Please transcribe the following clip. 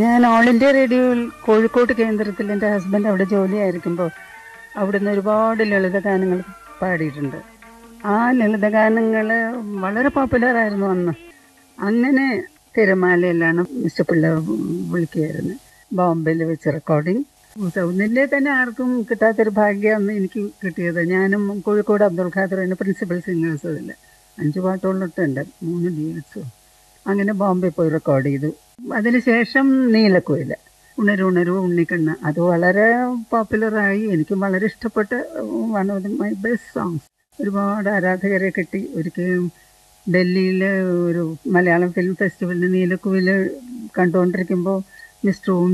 ഞാൻ all India റേഡിയോയിൽ കോഴിക്കോട് കേന്ദ്രത്തിൽ എൻ്റെ ഹസ്ബൻഡ് അവിടെ ജോലിയായിരിക്കുമ്പോൾ അവിടുന്ന് ഒരുപാട് ലളിതഗാനങ്ങൾ പാടിയിട്ടുണ്ട് ആ ലളിതഗാനങ്ങൾ വളരെ പോപ്പുലർ ആയിരുന്നു അന്ന് അങ്ങനെ തിരമാലയിലാണ് മിസ്റ്റർ പിള്ള വിളിക്കുകയായിരുന്നു ബോംബെയിൽ വെച്ച് റെക്കോർഡിങ് സൗന്ദര്യ തന്നെ ആർക്കും കിട്ടാത്തൊരു ഭാഗ്യമാണ് എനിക്ക് കിട്ടിയത് ഞാനും കോഴിക്കോട് അബ്ദുൽ ഖാദറിന് പ്രിൻസിപ്പൽ സിംഗേഴ്സ് അതിൽ അഞ്ച് പാട്ടുകളിട്ടുണ്ട് മൂന്ന് ഡ്യൂറ്റ്സും അങ്ങനെ ബോംബെ പോയി റെക്കോർഡ് ചെയ്തു അതിനുശേഷം നീലക്കുയിൽ ഉണരു ഉണരു ഉണ്ണിക്കണ്ണ അത് വളരെ പോപ്പുലറായി എനിക്ക് വളരെ ഇഷ്ടപ്പെട്ട one of the my best songs ഒരുപാട് ആരാധകരെ കിട്ടി ഒരിക്കലും ഡൽഹിയിലെ ഒരു മലയാളം ഫിലിം ഫെസ്റ്റിവലിന് നീലക്കുയിൽ കണ്ടുകൊണ്ടിരിക്കുമ്പോൾ മിസ്റ്റർ ഓം